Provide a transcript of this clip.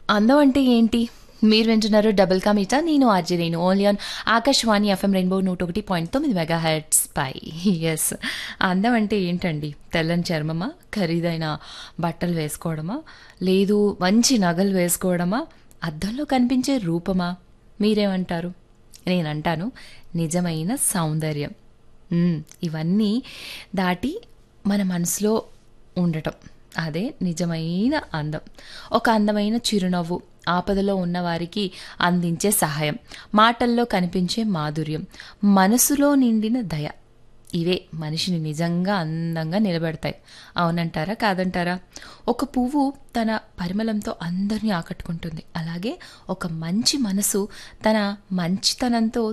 అందం అంటే ఏంటి మీరు వింటున్నారు డబుల్ కమిటా నేను ఆర్జే నేను only on Akashvani FM rainbow నూట ఒకటి పాయింట్ తొమ్మిది మెగా హెడ్స్ పై ఎస్ అందం అంటే ఏంటండి తెల్లని చర్మమా ఖరీదైన బట్టలు వేసుకోవడమా లేదు మంచి నగలు వేసుకోవడమా అద్దంలో కనిపించే రూపమా మీరేమంటారు నేనంటాను నిజమైన సౌందర్యం మ్మ్, ఇవన్నీ దాటి మన మనసులో ఉండటం అదే నిజమైన అందం ఒక అందమైన చిరునవ్వు ఆపదలో ఉన్నవారికి అందించే సహాయం మాటల్లో కనిపించే మాధుర్యం మనసులో నిండిన దయ ఇవే మనిషిని నిజంగా అందంగా నిలబెడతాయి అవునంటారా కాదంటారా ఒక పువ్వు తన పరిమళంతో అందరినీ ఆకట్టుకుంటుంది అలాగే ఒక మంచి మనసు తన మంచితనంతో